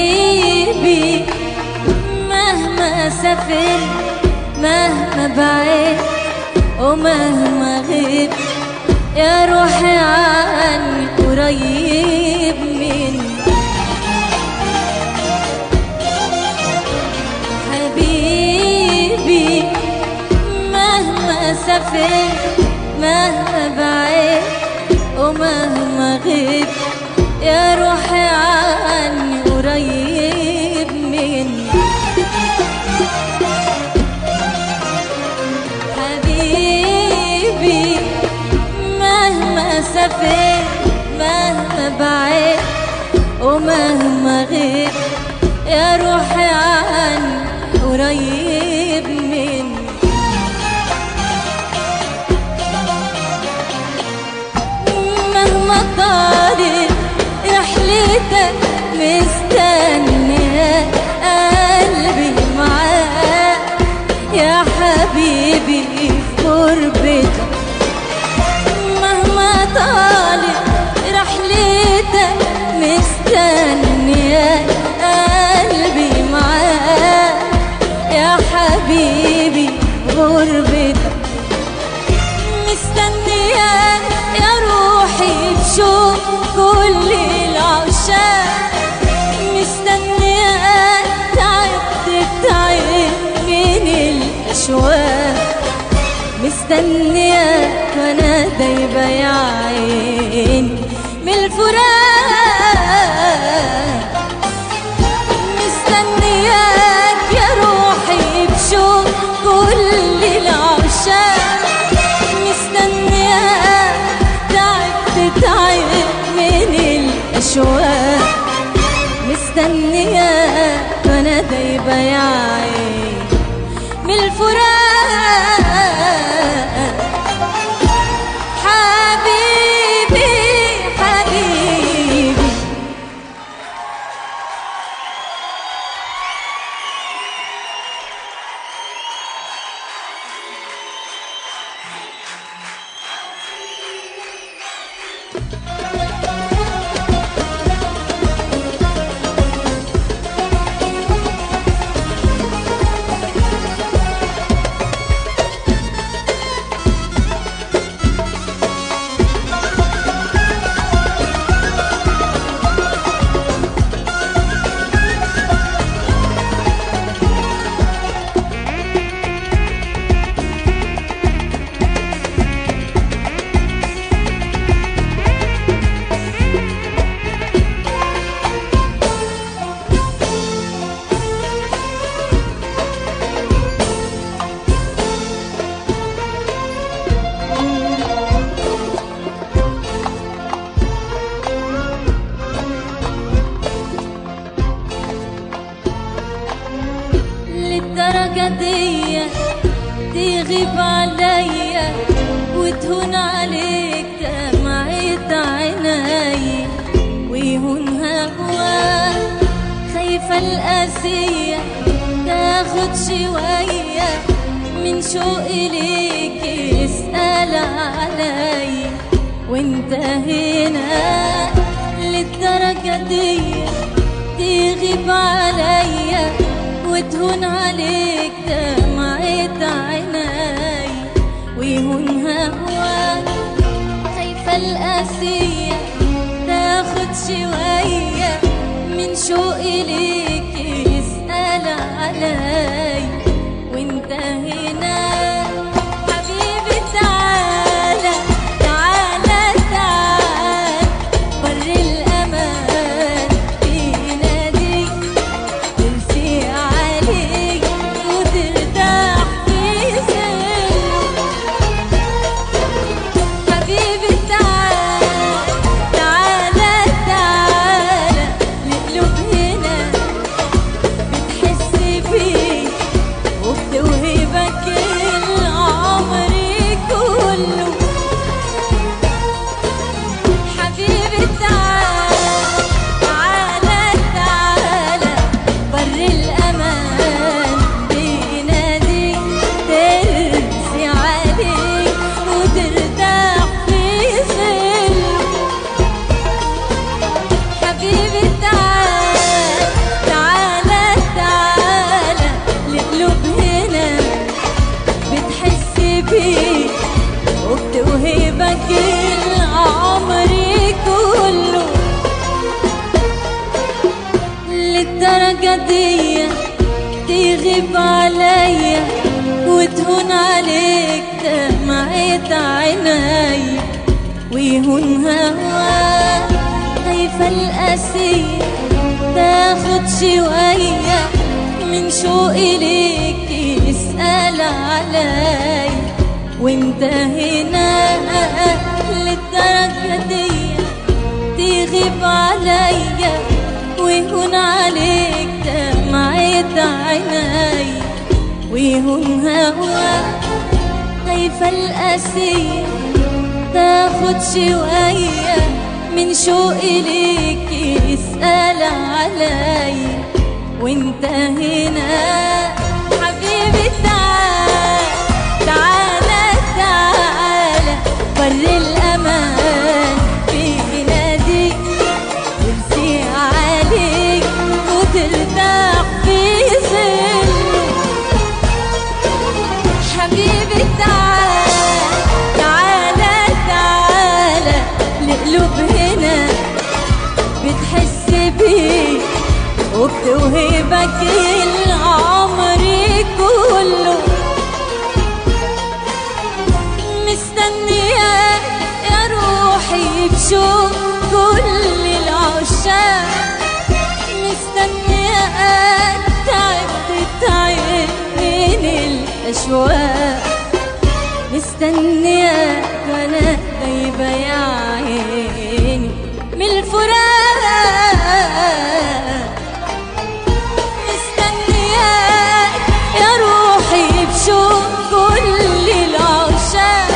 حبيبي مهما سافر مهما بعيد ومهما غيب يا روحي عني قريب مني حبيبي مهما سافر مهما بعيد ومهما غيب يا روحي عني قريب مني حبيبي مهما سافر مهما بعيد ومهما غيب يا روحي عني قريب مني مهما طالت رحلتك مستنية قلبي معاك يا حبيبي في غربتك مهما طالت رحلتك مستنية قلبي معاك يا حبيبي في غربتك مستنياك يا روحي بشوق كل العشاق مستنياك تعبت تعب من الأشواق مستنياك وانا دايبة يا عيني من الفراق مستنياك يا روحي بشوق كل العشاق مستنياك تعبت تعب من الأشواق مستنياك وانا دايبة يا عيني من الفراق حبيبي حبيبي للدرجة دي تغيب عليا وتهون عليك دمعة عيني ويهون هواك خايفة القاسية تاخد شوية من شوقي ليك اسأل علي وانت هنا للدرجة دي تغيب عليا وتهون عليك دمعة عيني ويهون هواك خايفة القاسية تاخد شوية من شوقي ليك يسأل علي وانت هنا حبيبي تعالى تعالى تعالى بر الأمان بيناديك ترسي عليك وترتاح في سرك حبيبي تعال تعالى تعالى القلوب هنا بتحس بيه للدرجة دي تغيب عليا وتهون عليك دمعة عيني ويهون هواك خايفة القاسية تاخد شوية من شوقي ليك يسأل علي وانت هنا للدرجة دي تغيب عليا ويهون عليك دمعة عيني ويهون هواك خايفة القاسية تاخد شوية من شوقي ليك يسأل علي وانت هنا حبيبي تعال تعالى تعالى وري الأمان في ناديك وارسي عليك وترتاح في ظله حبيبي تعال تعالى تعالى القلوب هنا بتحس بيه وبتوهبك العمر كله مستنياك يا روحي بشوق كل العشاق مستنياك تعبت تعب من الأشواق مستنياك وانا غايبة يا عيني من الفراق مستنياك يا روحي بشوق كل العشاق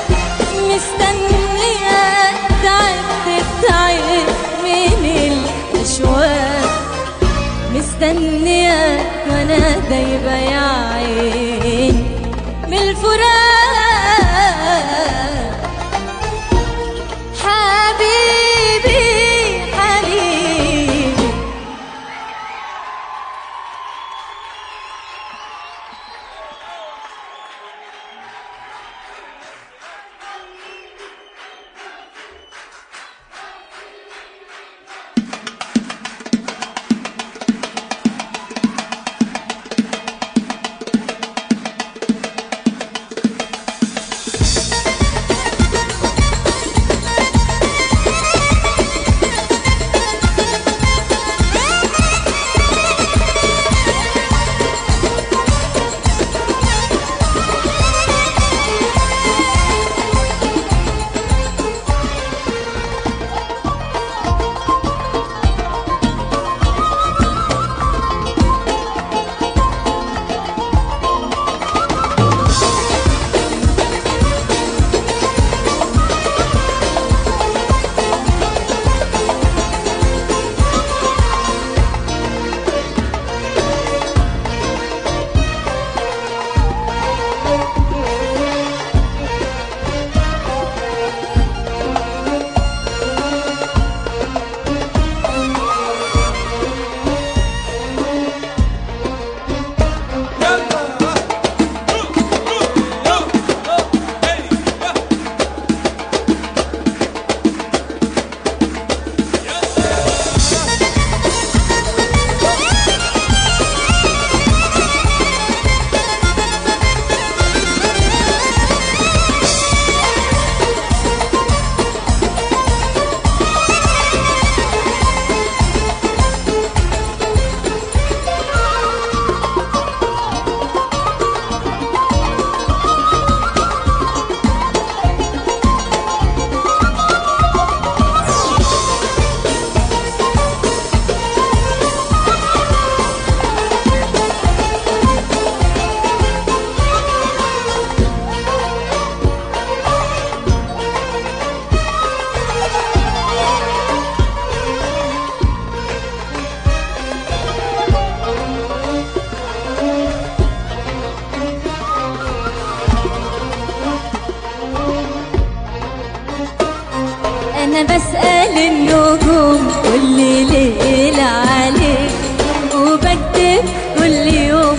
مستنياك تعبت تعب من الأشواق مستنياك وانا دايبة يا عيني من الفراق حبيبي حبيبي انا بسأل النجوم كل ليلة عليك وبكتب كل يوم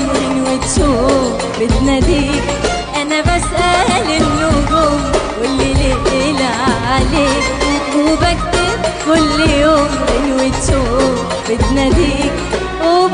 وتشوف بتناديك انا بسأل النجوم كل ليلة عليك وبكتب كل يوم وتشوف بتناديك وب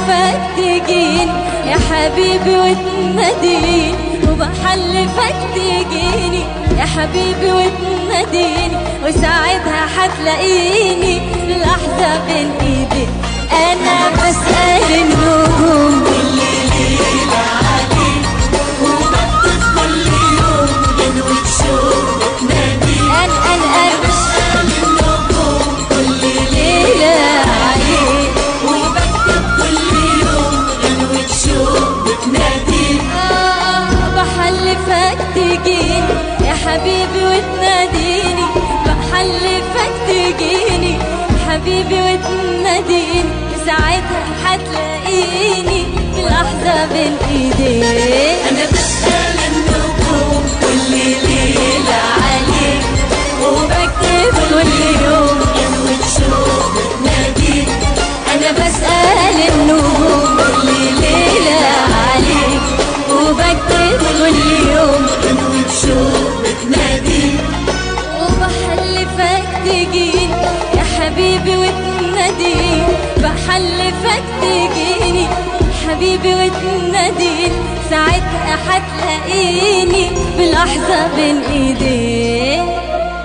وبحلفك تجيني يا حبيبي وتناديني وبحلفك تجيني يا حبيبي وتناديني وساعتها حتلاقيني لحظة بين ايدي انا بسأل النجوم كل ليلة عليك وبكتب كل يوم غنوة شوق بتناديك ان ان ان بسأل النجوم كل ليلة عليك وبكتب كل يوم غنوة شوق بتناديك آه بحلفك تجيني يا حبيبي وتناديني بحلفك تجيني حبيبي وتناديني ساعتها حتلاقيني في لحظة بين ايديك أنا بسأل النجوم كل ليلة عليك وبكتب كل يوم غنوة شوق بتناديك انا بسأل النجوم كل ليلة عليك وبكتب كل يوم غنوة شوق بتناديك وبحلفك تجيني يا حبيبي وتناديني بحلفك تجيني حبيبي وتناديني ساعتها حتلاقيني بلحظة بين ايديك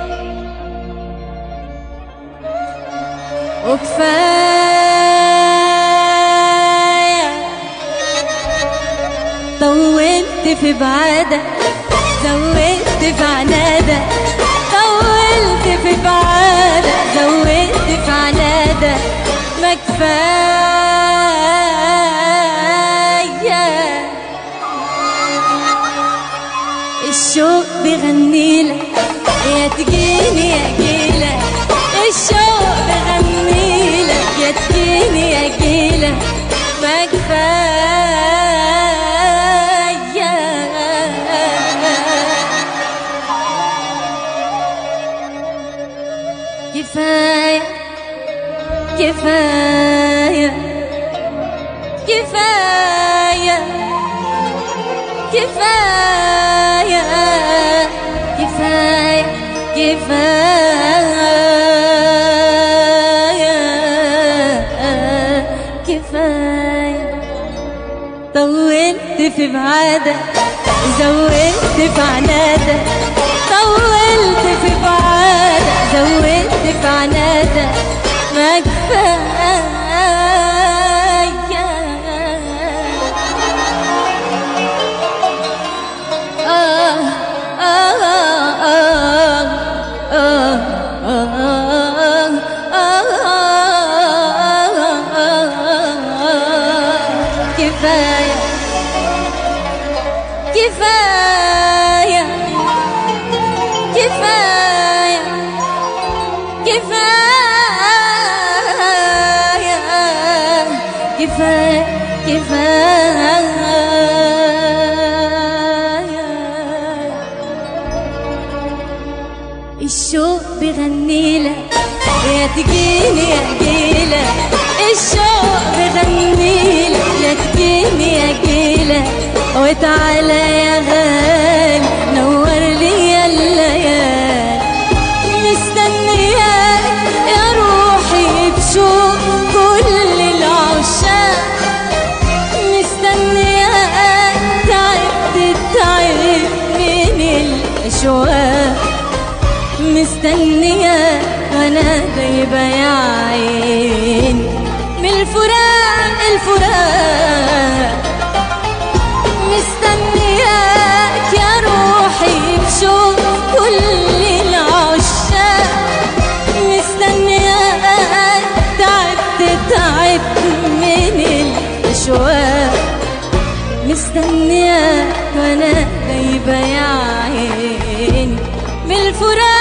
وكفاية طولت في بعادك زودت في عنادك طولت في بعادك زودت في عنادك ما كفاية الشوق بغنيلك يا تجيني يا جيلك الشوق بغنيلك يا تجيني يا جيلك ما كفاية كفاية كفاية كفاية كفاية كفاية كفاية كفاية طولت في بعادك زودت في عنادك طولت في بعادك زودت في عنادك ما كفاية آه آه آه آه آه كفاية كفاية كفاية كفاية كفاية كفاية الشوق بغنيلك يا تجيني يا جيلك الشوق بغنيلك يا تجيني يا جيلك وتعالى يا غالي نور لي الليالي مستنياك يا روحي بشوق كل العشاق مستنياك تعبت تعب من الأشواق مستنية وانا دايبة يا عين من الفراق الفراق مستنياك يا روحي بشوق كل العشاق مستنياك تعبت تعبت من الأشواق مستنياك وانا دايبة يا عيني من الفراق